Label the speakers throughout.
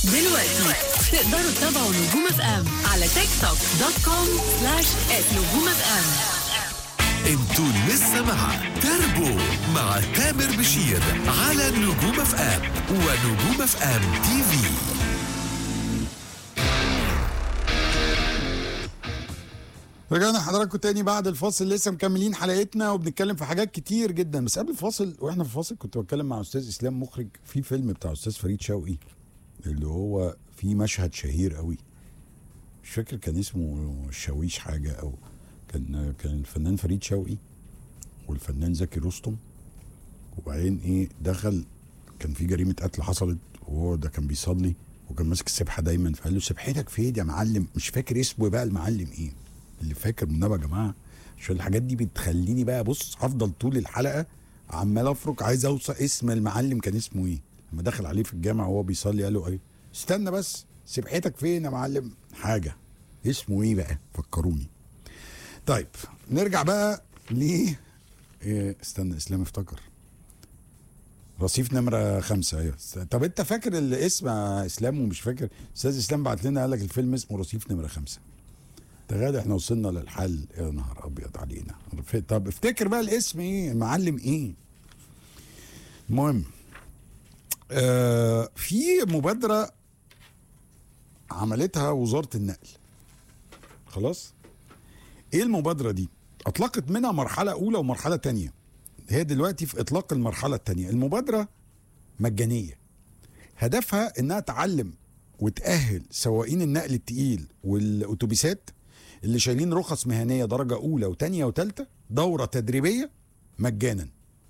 Speaker 1: دلوقتي تقدروا تتابعوا نجوم اف ام على تيك توك دوت كوم سلاش نجوم اف ام
Speaker 2: انتوا لسه مع تربو مع تامر بشير على نجوم اف ام ونجوم اف ام تي في
Speaker 3: رجعنا حضراتكم تاني بعد الفاصل لسه مكملين حلقتنا وبنتكلم في حاجات كتير جدا بس قبل الفاصل واحنا في الفاصل كنت بتكلم مع استاذ اسلام مخرج في فيلم بتاع استاذ فريد شوقي اللي هو في مشهد شهير قوي مش فاكر كان اسمه الشاويش حاجه او كان كان الفنان فريد شوقي والفنان زكي رستم وبعدين ايه دخل كان في جريمه قتل حصلت وهو ده كان بيصلي وكان ماسك السبحه دايما فقال له سبحتك فين يا معلم مش فاكر اسمه بقى المعلم ايه اللي فاكر من يا جماعه عشان الحاجات دي بتخليني بقى بص هفضل طول الحلقه عمال افرك عايز اوصل اسم المعلم كان اسمه ايه لما دخل عليه في الجامع وهو بيصلي قال له ايه استنى بس سبحتك فين يا معلم حاجه اسمه ايه بقى فكروني طيب نرجع بقى ل إيه استنى اسلام افتكر رصيف نمرة خمسة ايوه طب انت فاكر الاسم يا اسلام ومش فاكر استاذ اسلام بعت لنا قال لك الفيلم اسمه رصيف نمرة خمسة تغادى احنا وصلنا للحل يا نهار ابيض علينا طب افتكر بقى الاسم ايه المعلم ايه المهم آه في مبادرة عملتها وزارة النقل خلاص ايه المبادرة دي اطلقت منها مرحلة اولى ومرحلة تانية هي دلوقتي في اطلاق المرحلة التانية المبادرة مجانية هدفها انها تعلم وتأهل سواقين النقل التقيل والاتوبيسات اللي شايلين رخص مهنية درجة أولى وتانية وتالتة دورة تدريبية مجانا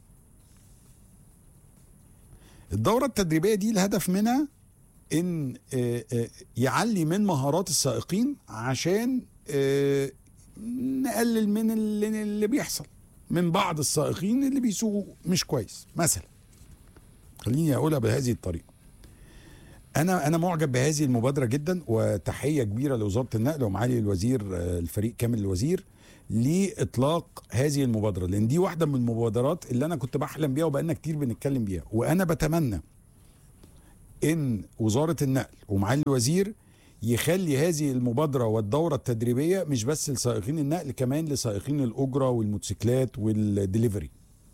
Speaker 3: الدورة التدريبية دي الهدف منها ان آه، آه، يعلي من مهارات السائقين عشان آه، نقلل من اللي, اللي بيحصل من بعض السائقين اللي بيسوقوا مش كويس مثلا خليني اقولها بهذه الطريقه انا انا معجب بهذه المبادره جدا وتحيه كبيره لوزاره النقل ومعالي الوزير آه، الفريق كامل الوزير لاطلاق هذه المبادره لان دي واحده من المبادرات اللي انا كنت بحلم بيها وبقالنا كتير بنتكلم بيها وانا بتمنى ان وزاره النقل ومعالي الوزير يخلي هذه المبادره والدوره التدريبيه مش بس لسائقين النقل كمان لسائقين الاجره والموتوسيكلات والدليفري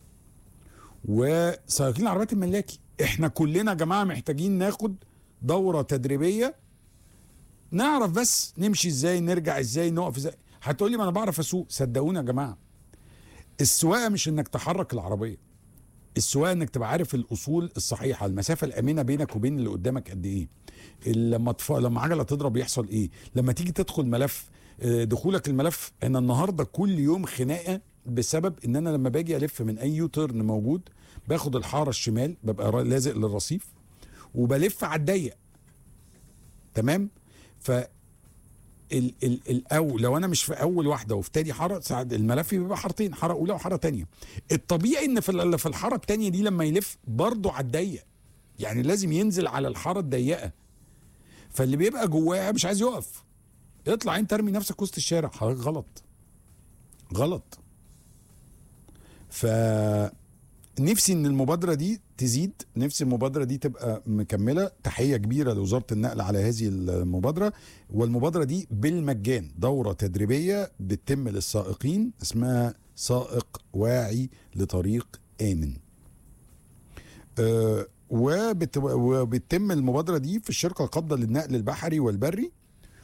Speaker 3: وسائقين العربيات الملاكي احنا كلنا يا جماعه محتاجين ناخد دوره تدريبيه نعرف بس نمشي ازاي نرجع ازاي نقف ازاي هتقولي ما انا بعرف اسوق صدقوني يا جماعه السواقه مش انك تحرك العربيه السواقه انك تبقى عارف الاصول الصحيحه المسافه الامنه بينك وبين اللي قدامك قد ايه لما تف... لما عجله تضرب يحصل ايه لما تيجي تدخل ملف آه، دخولك الملف انا النهارده كل يوم خناقه بسبب ان انا لما باجي الف من اي يو تيرن موجود باخد الحاره الشمال ببقى را- لازق للرصيف وبلف على الضيق تمام ف ال ال الأو لو انا مش في اول واحده وفي تاني حاره ساعات الملف بيبقى حارتين حاره اولى وحاره تانية الطبيعي ان في ال- في الحاره التانية دي لما يلف برضه على الضيق يعني لازم ينزل على الحاره الضيقه فاللي بيبقى جواه مش عايز يقف اطلع انت ارمي نفسك وسط الشارع حضرتك غلط غلط ف نفسي ان المبادره دي تزيد نفسي المبادره دي تبقى مكمله تحيه كبيره لوزاره النقل على هذه المبادره والمبادره دي بالمجان دوره تدريبيه بتتم للسائقين اسمها سائق واعي لطريق امن آه، وبت... وبتتم المبادره دي في الشركه القابضه للنقل البحري والبري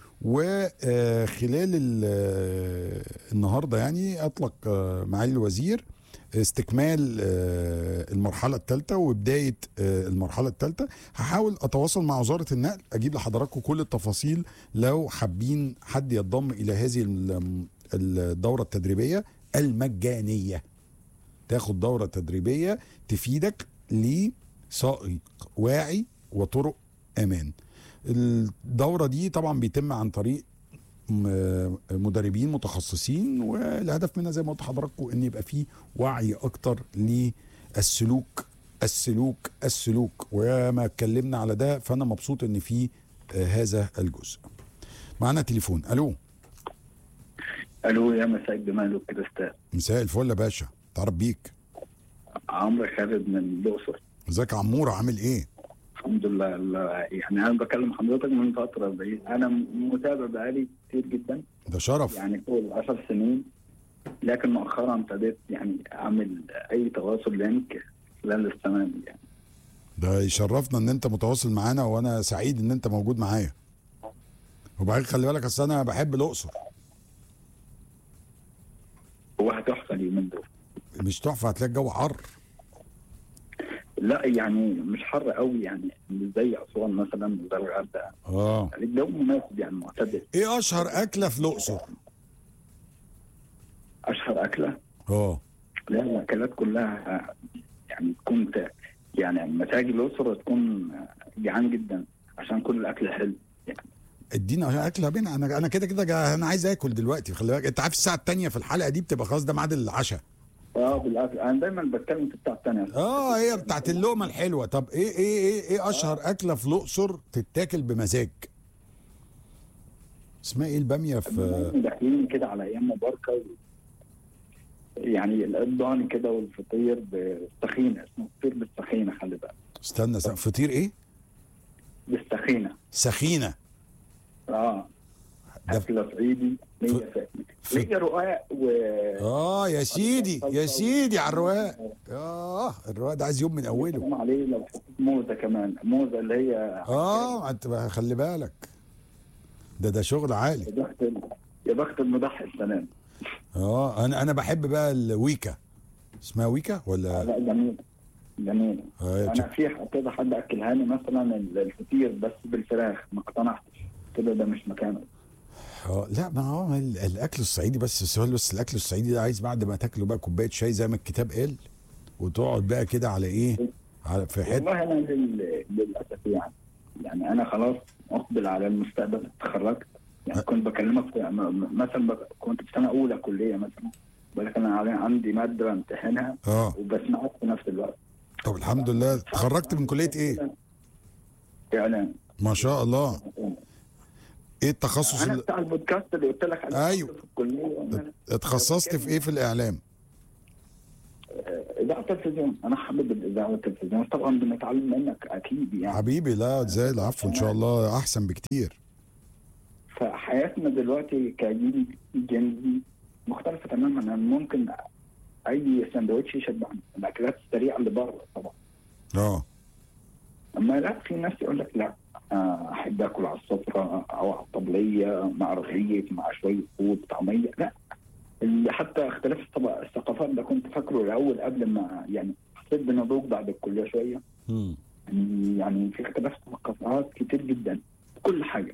Speaker 3: وخلال النهارده يعني اطلق آه، معالي الوزير استكمال آه، المرحله الثالثه وبدايه آه، المرحله الثالثه هحاول اتواصل مع وزاره النقل اجيب لحضراتكم كل التفاصيل لو حابين حد ينضم الى هذه ال- الدوره التدريبيه المجانيه تاخد دوره تدريبيه تفيدك لسائق واعي وطرق امان الدوره دي طبعا بيتم عن طريق م- مدربين متخصصين والهدف منها زي ما قلت لحضراتكم ان يبقى فيه وعي اكتر للسلوك السلوك السلوك وما اتكلمنا على ده فانا مبسوط ان في آه، هذا الجزء معنا تليفون الو
Speaker 4: الو يا مساء الجمال والكريستال
Speaker 3: مساء الفل يا باشا تعرف بيك
Speaker 4: عمرو خالد من الاقصر
Speaker 3: ازيك يا عموره عامل ايه
Speaker 4: الحمد لله الله- يعني انا بكلم حضرتك من فتره بعيد انا م- متابع بقالي كتير جدا
Speaker 3: ده شرف
Speaker 4: يعني فوق العشر سنين لكن مؤخرا ابتديت يعني اعمل اي تواصل لينك خلال السنه دي يعني
Speaker 3: ده يشرفنا ان انت متواصل معانا وانا سعيد ان انت موجود معايا وبعدين خلي بالك اصل انا بحب الاقصر
Speaker 4: هو هتحفه اليومين دول
Speaker 3: مش تحفه هتلاقي الجو حر
Speaker 4: لا يعني مش حر قوي يعني مش زي اسوان مثلا زي الغردقه
Speaker 3: اه
Speaker 4: يعني الجو مناسب يعني معتدل
Speaker 3: ايه اشهر اكله في الاقصر
Speaker 4: اشهر اكله
Speaker 3: اه
Speaker 4: لا الاكلات كلها يعني تكون ت- يعني لما تاجي الاقصر تكون جعان جدا عشان كل الاكل حلو يعني
Speaker 3: ادينا اكله بينا انا انا كده كده جا- انا عايز اكل دلوقتي خلي بالك انت عارف الساعه الثانيه في الحلقه دي بتبقى خلاص ده ميعاد العشاء
Speaker 4: اه بالاكل انا دايما بتكلم في الساعه الثانيه
Speaker 3: اه هي بتاعت اللقمه الحلوه طب ايه ايه ايه ايه اشهر اكله في الاقصر تتاكل بمزاج اسمها ايه الباميه في
Speaker 4: داخلين كده على ايام مباركه و... يعني الضاني كده والفطير بالسخينه اسمه فطير بالسخينه خلي بالك
Speaker 3: استنى س- فطير ايه
Speaker 4: بالسخينه
Speaker 3: سخينه
Speaker 4: اه
Speaker 3: ده-
Speaker 4: اكله صعيدي ليا
Speaker 3: ف-
Speaker 4: ف- ليا رقاق و
Speaker 3: اه يا سيدي يا سيدي على الرواق اه الرواق ده عايز يوم من اوله
Speaker 4: كمان عليه لو حطيت موزه كمان موزه اللي هي
Speaker 3: اه انت بقى خلي بالك ده ده شغل عالي
Speaker 4: يا بخت يا بخت المضحي السنه دي.
Speaker 3: اه انا انا بحب بقى الويكا اسمها ويكا ولا
Speaker 4: لا جميل جميل
Speaker 3: آه يا
Speaker 4: انا
Speaker 3: تشك-
Speaker 4: في كده حد اكلهاني مثلا الفطير بس بالفراخ ما اقتنعتش كده ده مش مكانه
Speaker 3: اه لا ما هو ال- الاكل الصعيدي بس السؤال بس الاكل الصعيدي ده عايز بعد ما تاكله بقى كوبايه شاي زي ما الكتاب قال وتقعد بقى كده على ايه على في حته
Speaker 4: والله انا لل... للاسف يعني يعني انا خلاص اقبل على المستقبل اتخرجت يعني كنت بكلمك في... م- م- مثلا بك... كنت في سنه اولى كليه مثلا ولكن انا علي- عندي ماده بامتحنها
Speaker 3: اه
Speaker 4: وبسمعك في نفس الوقت
Speaker 3: طب الحمد لله اتخرجت من كليه ايه
Speaker 4: اعلام
Speaker 3: ما شاء الله ايه التخصص
Speaker 4: انا
Speaker 3: اللي
Speaker 4: بتاع البودكاست اللي قلت لك عليه
Speaker 3: أيوه.
Speaker 4: في الكليه
Speaker 3: اتخصصت في ايه في الاعلام
Speaker 4: اذاعه التلفزيون انا حابب الاذاعه والتلفزيون طبعا بنتعلم منك اكيد يعني
Speaker 3: حبيبي لا ازاي العفو ان شاء الله احسن بكتير
Speaker 4: فحياتنا دلوقتي كجيل جنزي مختلفه تماما يعني ممكن اي سندوتش يشبعني الاكلات السريعه اللي بره طبعا
Speaker 3: اه
Speaker 4: اما لا في ناس يقول لك لا آه، احب اكل على السفره او على الطبليه مع رغيف مع شويه فول طعميه لا اللي حتى اختلاف الطبق- الثقافات ده كنت فاكره الاول قبل ما يعني حسيت بنضوج بعد الكليه شويه
Speaker 3: مم.
Speaker 4: يعني في اختلاف ثقافات كتير جدا في كل حاجه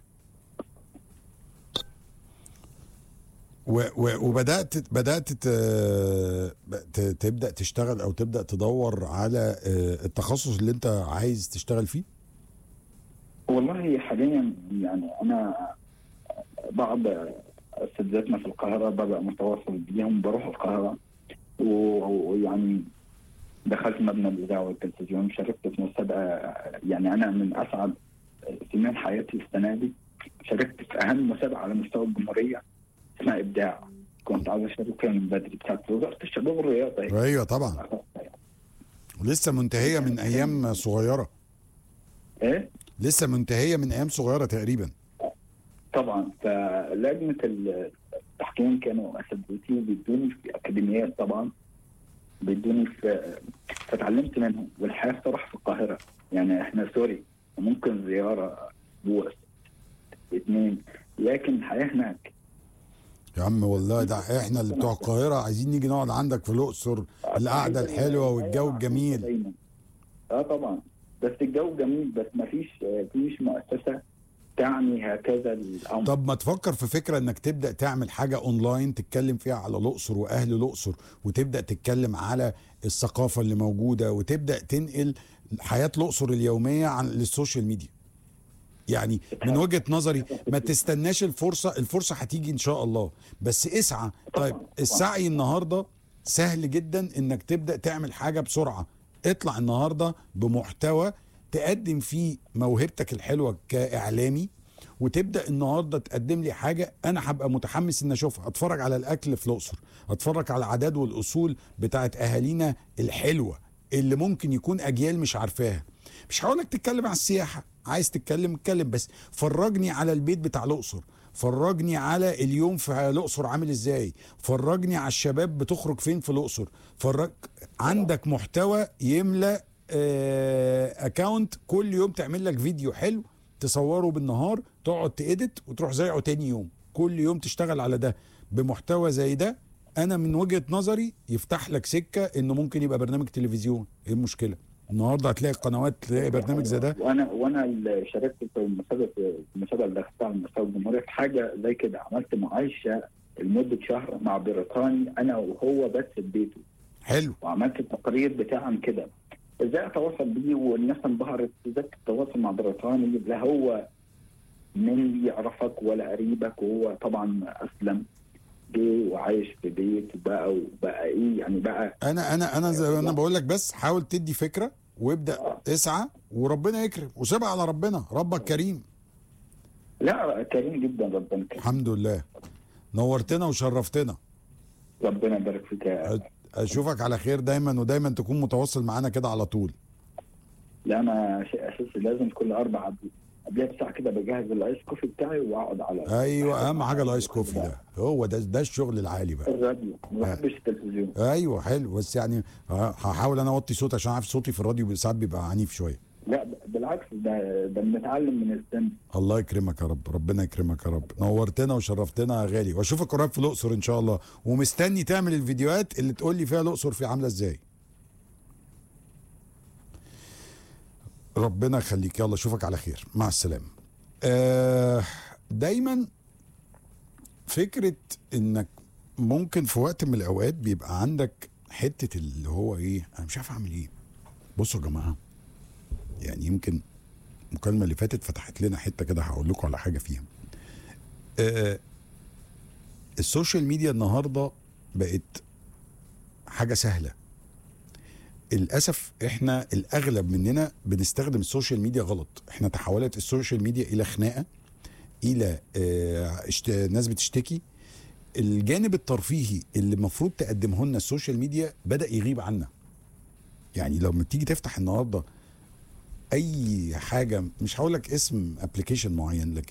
Speaker 3: و و وبدات بدات ت- ت- تبدا تشتغل او تبدا تدور على آه، التخصص اللي انت عايز تشتغل فيه
Speaker 4: والله حاليا يعني انا بعض اساتذتنا في القاهره ببقى متواصل بيهم بروح القاهره و- ويعني دخلت مبنى الاذاعه والتلفزيون شاركت في مسابقه يعني انا من اسعد سنين حياتي السنه دي شاركت في اهم مسابقه على مستوى الجمهوريه اسمها ابداع كنت عاوز اشارك فيها من بدري بتاعت وزاره الشباب والرياضه
Speaker 3: ايوه طبعا لسه منتهيه من ايام صغيره
Speaker 4: ايه
Speaker 3: لسه منتهيه من ايام صغيره تقريبا
Speaker 4: طبعا فلجنه التحكيم كانوا اساتذتي بيدوني في اكاديميات طبعا بيدوني في فتعلمت منهم والحياه بصراحه في القاهره يعني احنا سوري ممكن زياره اسبوع اثنين لكن الحياه هناك
Speaker 3: يا عم والله ده احنا اللي بتوع القاهره عايزين نيجي نقعد عندك في الاقصر القعده الحلوه والجو الجميل
Speaker 4: دايما. اه طبعا بس الجو جميل بس ما فيش فيش مؤسسه تعني هكذا الامر
Speaker 3: طب ما تفكر في فكره انك تبدا تعمل حاجه اونلاين تتكلم فيها على الاقصر واهل الاقصر وتبدا تتكلم على الثقافه اللي موجوده وتبدا تنقل حياه الاقصر اليوميه عن للسوشيال ميديا يعني من وجهه نظري ما تستناش الفرصه الفرصه هتيجي ان شاء الله بس اسعى طيب السعي النهارده سهل جدا انك تبدا تعمل حاجه بسرعه اطلع النهارده بمحتوى تقدم فيه موهبتك الحلوه كاعلامي وتبدا النهارده تقدم لي حاجه انا هبقى متحمس ان اشوفها اتفرج على الاكل في الاقصر اتفرج على العادات والاصول بتاعت اهالينا الحلوه اللي ممكن يكون اجيال مش عارفاها مش هقولك تتكلم على السياحه عايز تتكلم اتكلم بس فرجني على البيت بتاع الاقصر فرجني على اليوم في الاقصر عامل ازاي فرجني على الشباب بتخرج فين في الاقصر فرج عندك محتوى يملى اكاونت كل يوم تعمل لك فيديو حلو تصوره بالنهار تقعد تإدت وتروح زيعه تاني يوم كل يوم تشتغل على ده بمحتوى زي ده انا من وجهة نظري يفتح لك سكة انه ممكن يبقى برنامج تلفزيون ايه المشكلة النهارده هتلاقي قنوات تلاقي برنامج زي ده
Speaker 4: وانا وانا اللي شاركت في المسابقه في المسابقه اللي اخذتها على مستوى الجمهوريه في حاجه زي كده عملت معايشه لمده شهر مع بريطاني انا وهو بس في بيته
Speaker 3: حلو
Speaker 4: وعملت التقرير بتاعه عن كده ازاي اتواصل بيه والناس انبهرت ازاي تتواصل مع بريطاني لا هو من يعرفك ولا قريبك وهو طبعا اسلم جه وعايش في بيت بقى وبقى ايه يعني بقى
Speaker 3: انا انا انا زي انا بقول لك بس حاول تدي فكره وابدا اسعى وربنا يكرم وسيبها على ربنا ربك كريم
Speaker 4: لا كريم جدا ربنا كريم
Speaker 3: الحمد لله نورتنا وشرفتنا
Speaker 4: ربنا يبارك فيك يا
Speaker 3: اشوفك على خير دايما ودايما تكون متواصل معانا كده على طول
Speaker 4: لا انا شيء اساسي لازم كل اربع قبلها بساعه كده بجهز الايس كوفي بتاعي واقعد على
Speaker 3: ايوه اهم حاجه الايس كوفي ده هو ده ده الشغل العالي بقى
Speaker 4: الراديو ما بحبش التلفزيون
Speaker 3: ايوه حلو بس يعني هحاول انا اوطي صوتي عشان عارف صوتي في الراديو ساعات بيبقى عنيف شويه
Speaker 4: لا بالعكس ده ده بنتعلم من السن
Speaker 3: الله يكرمك يا رب ربنا يكرمك يا رب نورتنا وشرفتنا يا غالي واشوفك قريب في الاقصر ان شاء الله ومستني تعمل الفيديوهات اللي تقول لي فيها الاقصر في عامله ازاي ربنا يخليك يلا اشوفك على خير مع السلامه آه دايما فكره انك ممكن في وقت من الاوقات بيبقى عندك حته اللي هو ايه انا مش عارف اعمل ايه بصوا يا جماعه يعني يمكن المكالمه اللي فاتت فتحت لنا حته كده هقول لكم على حاجه فيها آه السوشيال ميديا النهارده بقت حاجه سهله للاسف احنا الاغلب مننا بنستخدم السوشيال ميديا غلط احنا تحولت السوشيال ميديا الى خناقه الى آه اشت... ناس بتشتكي الجانب الترفيهي اللي المفروض تقدمه لنا السوشيال ميديا بدا يغيب عنا يعني لما تيجي تفتح النهارده اي حاجه مش هقول لك اسم ابلكيشن معين لكن